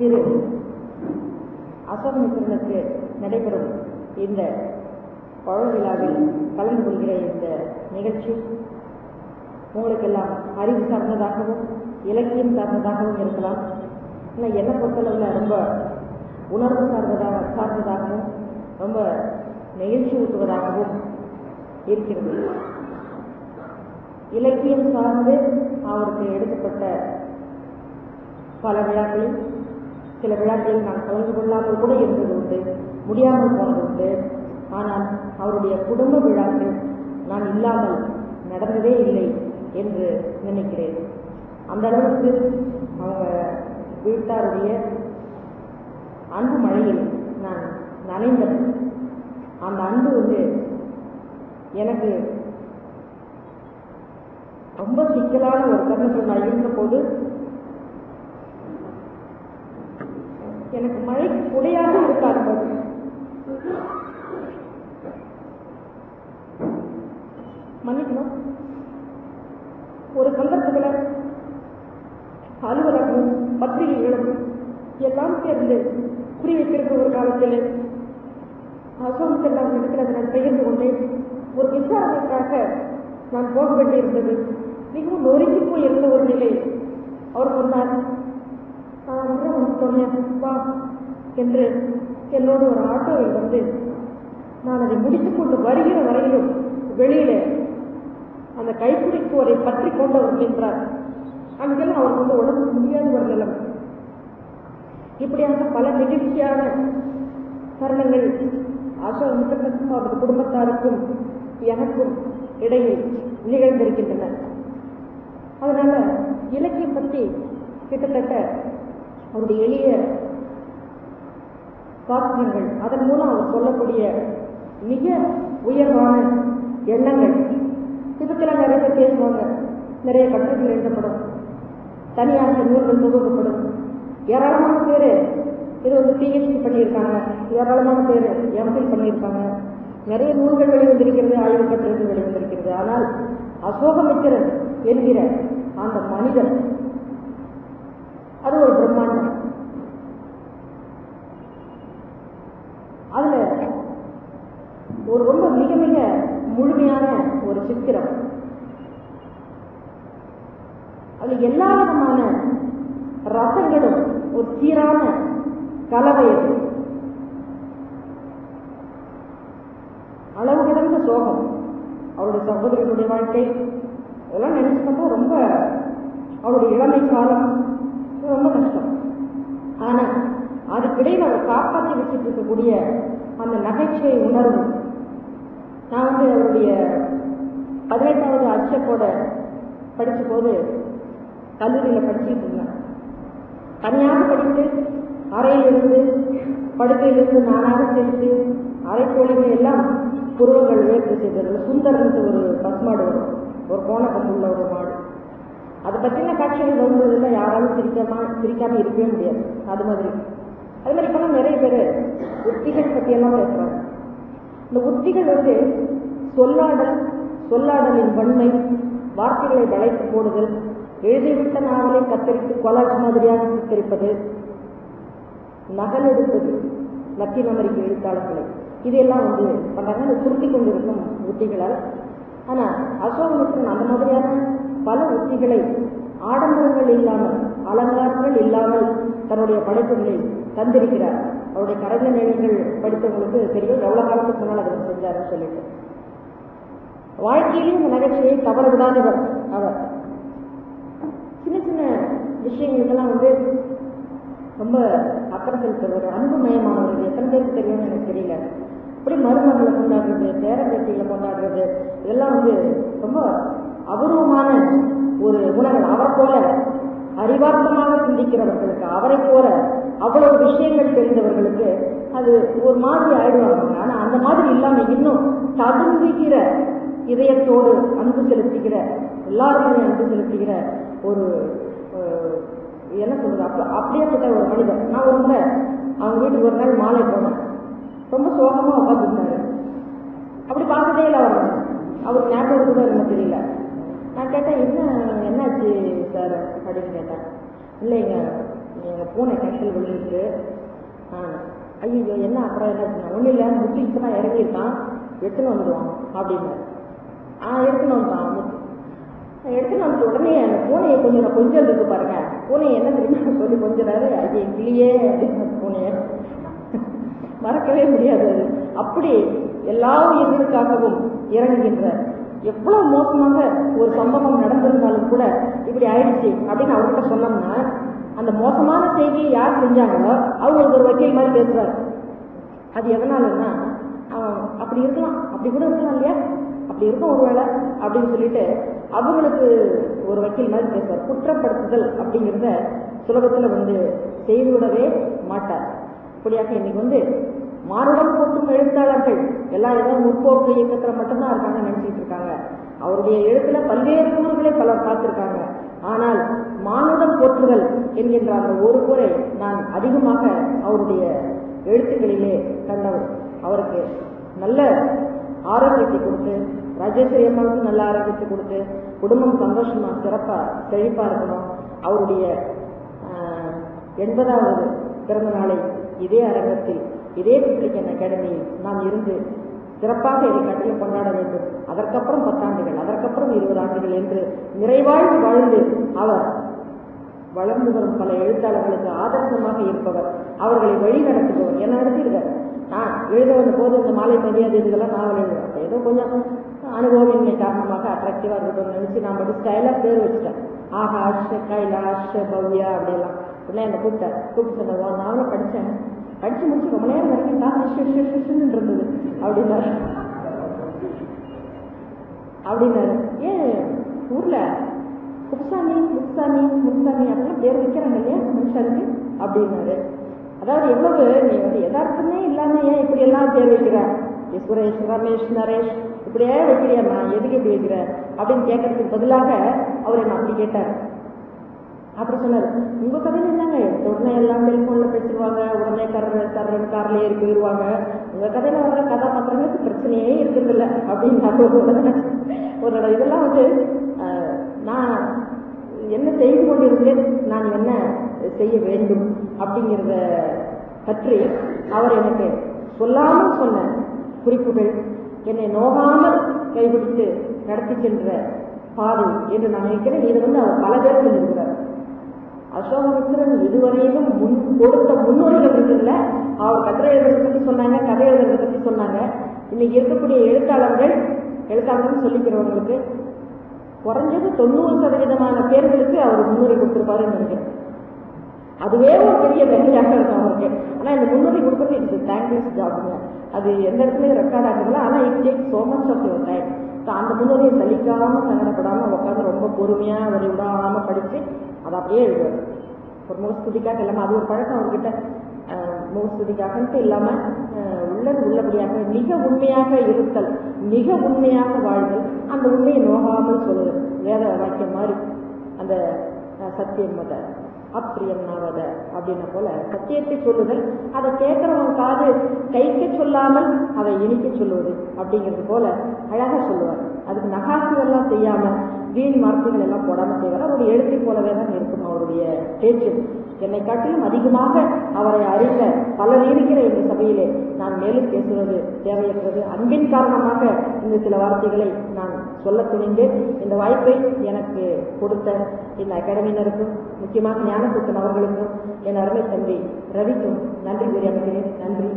திரு அசோகமித்திரனுக்கு நடைபெறும் இந்த பழ விழாவில் கலந்து கொள்கிற இந்த நிகழ்ச்சி உங்களுக்கெல்லாம் அறிவு சார்ந்ததாகவும் இலக்கியம் சார்ந்ததாகவும் இருக்கலாம் ஆனால் என்னை பொறுத்தளவில் ரொம்ப உணர்வு சார்ந்ததாக சார்ந்ததாகவும் ரொம்ப நெகிழ்ச்சி ஊட்டுவதாகவும் இருக்கிறது இலக்கியம் சார்ந்து அவருக்கு எடுக்கப்பட்ட பல விழாக்களில் சில விழாக்களில் நான் கலந்து கொள்ளாமல் கூட இருந்தது உண்டு முடியாமல் போனது உண்டு ஆனால் அவருடைய குடும்ப விழாக்கள் நான் இல்லாமல் நடந்ததே இல்லை என்று நினைக்கிறேன் அந்த அளவுக்கு அவங்க வீட்டாருடைய அன்பு மழையில் நான் நனைந்தேன் அந்த அன்பு வந்து எனக்கு ரொம்ப சிக்கலான ஒரு தருணத்தில் நான் இருந்தபோது எனக்கு மழை குடையாக இருக்கார் போது மன்னிக்கணும் ஒரு சந்தர்ப்பத்தில் அலுவலகமும் பத்திரிகைகளும் எல்லாம் சேர்ந்து குறி வைத்திருக்கிற ஒரு காலத்தில் அசோகத்தில் இடத்துல நான் பெயர்ந்து கொண்டேன் ஒரு விசாரணைக்காக நான் போக வேண்டியிருந்தது மிகவும் நொறுங்கி போய் இருந்த ஒரு நிலை அவர் சொன்னார் நான் வந்து உனக்கு சொன்னேன் வா என்று என்னோடு ஒரு ஆட்டோவில் வந்து நான் அதை முடித்துக்கொண்டு வருகிற வரையிலும் வெளியிலே அந்த கைப்பிடிக்குவரை பற்றி கொண்டவர் நின்றார் அங்கெல்லாம் அவருக்கு வந்து உடம்பு முடியாத ஒரு நிலைமை இப்படியாக பல நெகிழ்ச்சியான தருணங்கள் அசோக் மித்திரனுக்கும் அவரது குடும்பத்தாருக்கும் எனக்கும் இடையில் நிகழ்ந்திருக்கின்றன அதனால இலக்கியம் பற்றி கிட்டத்தட்ட அவருடைய எளிய வாசகங்கள் அதன் மூலம் அவர் சொல்லக்கூடிய மிக உயர்வான எண்ணங்கள் இதுக்கெல்லாம் நிறைய பேர் பேசுவாங்க நிறைய கட்டுரைகள் எழுதப்படும் தனியாக நூல்கள் தொகுக்கப்படும் ஏராளமான பேர் இது வந்து பிஹெச்டி பண்ணியிருக்காங்க ஏராளமான பேர் எம்ஃபில் பண்ணியிருக்காங்க நிறைய நூல்கள் வெளிவந்திருக்கிறது ஆய்வு கட்டுரைகள் வெளிவந்திருக்கிறது ஆனால் அசோகமித்திரன் என்கிற அந்த மனிதன் அது ஒரு பிரம்மாண்டம் அதுல ஒரு ரொம்ப மிக மிக முழுமையான ஒரு சித்திரம் அது எல்லா விதமான ரசங்களும் ஒரு சீரான கலவை அது அளவு கடந்த சோகம் அவருடைய சகோதரனுடைய வாழ்க்கை இதெல்லாம் நினைச்சு பார்த்தா ரொம்ப அவருடைய இளமை காலம் ரொம்ப கஷ்டம் ஆனா அதுக்கிடையில் அவர் காப்பாற்றி வச்சுட்டு இருக்கக்கூடிய அந்த நகைச்சுவை உணர்வு நான் வந்து அவருடைய பதினெட்டாவது அச்சப்போட படித்த போது கல்லூரியில் படிச்சுட்டு இருந்தேன் தனியாக படித்து அறையிலிருந்து படுக்கையிலிருந்து நானாக சேர்த்து அரைக்கோழிகள் எல்லாம் புருவங்கள் வேர்த்து செய்தது சுந்தரன்ட்டு ஒரு பசுமாடு வரும் ஒரு கோணக்கம்புள்ள ஒரு மாடு அதை பற்றின காட்சிகள் வரும்போதுல யாராலும் சிரிக்காம சிரிக்காம இருக்கவே முடியாது அது மாதிரி அது மாதிரி இப்பெல்லாம் நிறைய பேர் உத்திகள் பற்றியெல்லாம் பேசுறாங்க இந்த உத்திகள் வந்து சொல்லாடல் சொல்லாடலின் வன்மை வார்த்தைகளை வளைத்து போடுதல் எழுதிவிட்ட நாவலை கத்தரித்து கொலாஜ் மாதிரியாக சித்தரிப்பது நகல் எடுப்பது லத்தீன் அமெரிக்க எழுத்தாளர்களை இதையெல்லாம் வந்து பண்றாங்க அது சுருட்டி கொண்டிருக்கும் உத்திகளால் ஆனா அசோகமித்திரன் அந்த மாதிரியான பல உத்திகளை ஆடம்பரங்கள் இல்லாமல் அலங்காரங்கள் இல்லாமல் தன்னுடைய படைப்புகளை தந்திருக்கிறார் அவருடைய கரங்க நிலைகள் படித்தவங்களுக்கு தெரியும் எவ்வளவு காலத்துக்கு முன்னால் அதை செஞ்சாருன்னு சொல்லிட்டு வாழ்க்கையிலும் இந்த நகைச்சுவையை தவற விடாதவர் அவர் சின்ன சின்ன விஷயங்களுக்கெல்லாம் வந்து ரொம்ப அக்கறை செலுத்துறவர் அன்புமயமானவர் எத்தனை பேருக்கு தெரியும்னு எனக்கு தெரியல இப்படி மருமகளை கொண்டாடுறது பேரம்பேட்டிகளை கொண்டாடுறது இதெல்லாம் வந்து ரொம்ப அபூர்வமான ஒரு உணர்வு அவரை போல அறிவார்த்தமாக சிந்திக்கிறவர்களுக்கு அவரை போல அவ்வளவு விஷயங்கள் தெரிந்தவர்களுக்கு அது ஒரு மாதிரி ஆயிடுவாங்க ஆனா அந்த மாதிரி இல்லாம இன்னும் ததுங்குகிற இதயத்தோடு அன்பு செலுத்துகிற எல்லாருமே அன்பு செலுத்துகிற ஒரு அஹ், என்ன சொல்றது அப்ப அப்படியேப்பட்ட ஒரு மனிதர் நான் ஒரு முறை அவங்க வீட்டுக்கு ஒரு நாள் மாலை போனேன் ரொம்ப சோகமா உட்காந்துருந்தாரு அப்படி பார்த்ததே இல்லை அவர் அவர் ஞாபகம் கூட இருக்க தெரியல நான் கேட்டேன் என்ன என்னாச்சு சார் அப்படின்னு கேட்டேன் இல்லைங்க எங்கள் பூனை கிணத்துல விழுந்துருக்கு ஆ ஐயோ என்ன அப்புறம் என்ன ஒன்றும் இல்லை முத்து இப்போ தான் இறங்கியிருக்கான் எடுத்துன்னு வந்துடுவான் அப்படின்னு ஆ எடுத்துன்னு வந்துட்டான் முத்து எடுத்துன்னு வந்து உடனே அந்த பூனையை கொஞ்சம் நான் கொஞ்சம் இருக்கு பாருங்க பூனையை என்ன தெரியுமா சொல்லி கொஞ்சிறாரு அது என் கிளியே அப்படின்னு அந்த பூனையை மறக்கவே முடியாது அது அப்படி எல்லா உயிர்களுக்காகவும் இறங்குகின்ற எவ்வளவு மோசமாக ஒரு சம்பவம் நடந்திருந்தாலும் கூட இப்படி ஆயிடுச்சு அப்படின்னு அவர்கிட்ட சொன்னோம்னா அந்த மோசமான செய்தியை யார் செஞ்சாங்களோ அவங்க ஒரு வக்கீல் மாதிரி பேசுறாரு அது எதனாலன்னா அவன் அப்படி இருக்கலாம் அப்படி கூட இருக்கலாம் இல்லையா அப்படி இருக்கும் ஒருவேளை அப்படின்னு சொல்லிட்டு அவங்களுக்கு ஒரு வக்கீல் மாதிரி பேசுவார் குற்றப்படுத்துதல் அப்படிங்கிறத சுலபத்தில் வந்து செய்துவிடவே மாட்டார் இப்படியாக இன்னைக்கு வந்து மானுடம் போற்றும் எழுத்தாளர்கள் எல்லாம் ஏதோ முற்போக்கு இயக்கத்தில் மட்டும்தான் இருக்காங்கன்னு நினைச்சிட்டு இருக்காங்க அவருடைய எழுத்துல பல்வேறு கூறுகளை பலர் பார்த்திருக்காங்க ஆனால் மானுடம் போற்றுதல் என்கின்ற அந்த ஒரு கூரை நான் அதிகமாக அவருடைய எழுத்துக்களிலே கண்டவர் அவருக்கு நல்ல ஆரோக்கியத்தை கொடுத்து ராஜேஸ்வரி அம்மாவுக்கு நல்ல ஆரோக்கியத்தை கொடுத்து குடும்பம் சந்தோஷமா சிறப்பா செழிப்பா இருக்கணும் அவருடைய ஆஹ், எண்பதாவது பிறந்த நாளை இதே அரங்கத்தில் இதே பப்ளிகன் அகாடமியில் நாம் இருந்து சிறப்பாக இதை கட்டில் கொண்டாட வேண்டும் அதற்கப்புறம் பத்தாண்டுகள் அதற்கப்புறம் இருபது ஆண்டுகள் என்று நிறைவாழ்ந்து வாழ்ந்து அவர் வளர்ந்து வரும் பல எழுத்தாளர்களுக்கு ஆதர்சமாக இருப்பவர் அவர்களை வழி நடத்துபவர் என்ன நடத்தியிருக்கார் நான் எழுத வந்த போது இந்த மாலை மரியாதை இதெல்லாம் நாவல் எழுதுவேன் அப்ப ஏதோ கொஞ்சம் அனுபவமின்மை காரணமாக அட்ராக்டிவாக இருக்கட்டும்னு நினச்சி நான் மட்டும் ஸ்டைலாக பேர் வச்சுட்டேன் ஆகாஷ் கைலாஷ் பவ்யா அப்படியெல்லாம் உடனே என்னை கூப்பிட்டார் கூப்பிட்டு சொன்னவா நானும் படித்தேன் படித்து முடிச்சு ரொம்ப நேரம் வரைக்கும் தான் இருந்தது அப்படின்னாரு அப்படின்னாரு ஏன் ஊர்ல குப்சாமி முக்சாமி முக்சாமி அப்படிலாம் பேர் வைக்கிறாங்க இல்லையா மனுஷனுக்கு அப்படின்னாரு அதாவது எவ்வளவு நீ வந்து யதார்த்தமே இல்லாம ஏன் இப்படி எல்லாம் பேர் வைக்கிற ஏ சுரேஷ் ரமேஷ் நரேஷ் இப்படியே வைக்கிறியம்மா எதுக்கு இப்படி வைக்கிற அப்படின்னு கேட்கறதுக்கு பதிலாக அவர் என்ன அப்படி கேட்டார் அப்படி சொன்னாரு உங்க கதையில என்னங்க எடுத்த உடனே எல்லாம் டெலிஃபோன்ல பேசிடுவாங்க உடனே கர்ற கர்றன் கார்ல ஏறி போயிடுவாங்க உங்க கதையில வர கதாபாத்திரங்களுக்கு பிரச்சனையே இருக்கிறது இல்லை அப்படின்னாரு ஒரு தடவை. ஒரு தடவை. இதெல்லாம் வந்து ஆஹ், நான் என்ன செய்து கொண்டிருந்தேன் நான் என்ன செய்ய வேண்டும் அப்படிங்கிறத பற்றி அவர் எனக்கு சொல்லாமல் சொன்ன குறிப்புகள் என்னை நோகாமல் கைபிடித்து நடத்தி சென்ற பாதை என்று நான் நினைக்கிறேன் இது வந்து அவர் பல பேர் சொல்லியிருக்கிறார் அசோகமித்திரன் இதுவரையிலும் முன் கொடுத்த முன்னோடிகள் இருக்குல்ல அவர் கட்டுரை எழுதுறதை பற்றி சொன்னாங்க கதை எழுதுறதை பற்றி சொன்னாங்க இன்னைக்கு இருக்கக்கூடிய எழுத்தாளர்கள் எழுத்தாளர்கள் சொல்லிக்கிறவங்களுக்கு குறைஞ்சது தொண்ணூறு சதவீதமான பேர்களுக்கு அவர் முன்னுரை கொடுத்திருப்பாருன்னு நினைக்கிறேன் அதுவே ஒரு பெரிய வேலையாக இருக்கும் அவருக்கு ஆனால் இந்த முன்னுரை கொடுக்குறது இட்ஸ் தேங்க்லெஸ் ஜாப்ங்க அது எந்த இடத்துலையும் ரெக்கார்ட் ஆகுதுல ஆனால் it take so much of your time so அந்த முன்னுரையை சலிக்காமல் சங்கடப்படாமல் உட்காந்து ரொம்ப பொறுமையாக அதை விடாமல் படித்து அதை அப்படியே எழுதுவார் ஒரு முகஸ்துதிக்காக இல்லாமல் அது ஒரு பழக்கம் அவர்கிட்ட அஹ், முகஸ்துதிக்காகன்ட்டு இல்லாமல் அஹ், உள்ளது உள்ளபடியாக மிக உண்மையாக இருத்தல் மிக உண்மையாக வாழ்தல் அந்த உண்மையை நோகாமல் சொல்லுது வேத வாக்கியம் மாதிரி அந்த அஹ், சத்தியம் மத அப்பிரியம் நாவத அப்படின்ன போல சத்தியத்தை சொல்லுதல் அதை கேட்கிறவன் காது கைக்க சொல்லாமல் அதை இனிக்க சொல்லுவது அப்படிங்கிறது போல அழகா சொல்லுவார் அதுக்கு நகாசுகள்லாம் செய்யாம வீண் வார்த்தைகள் எல்லாம் போடாம செய்வார் அவருடைய எழுத்தை போலவே தான் இருக்கும் அவருடைய பேச்சு என்னை காட்டிலும் அதிகமாக அவரை அறிந்த பலர் இருக்கிற இந்த சபையிலே நான் மேலும் பேசுவது தேவையற்றது அன்பின் காரணமாக இந்த சில வார்த்தைகளை நான் சொல்ல துணிந்தேன் இந்த வாய்ப்பை எனக்கு கொடுத்த இந்த அகாடமியினருக்கும் முக்கியமாக ஞானப்புத்தன் அவர்களுக்கும் என் அருமை தம்பி ரவிக்கும் நன்றி கூறி அமைகிறேன் நன்றி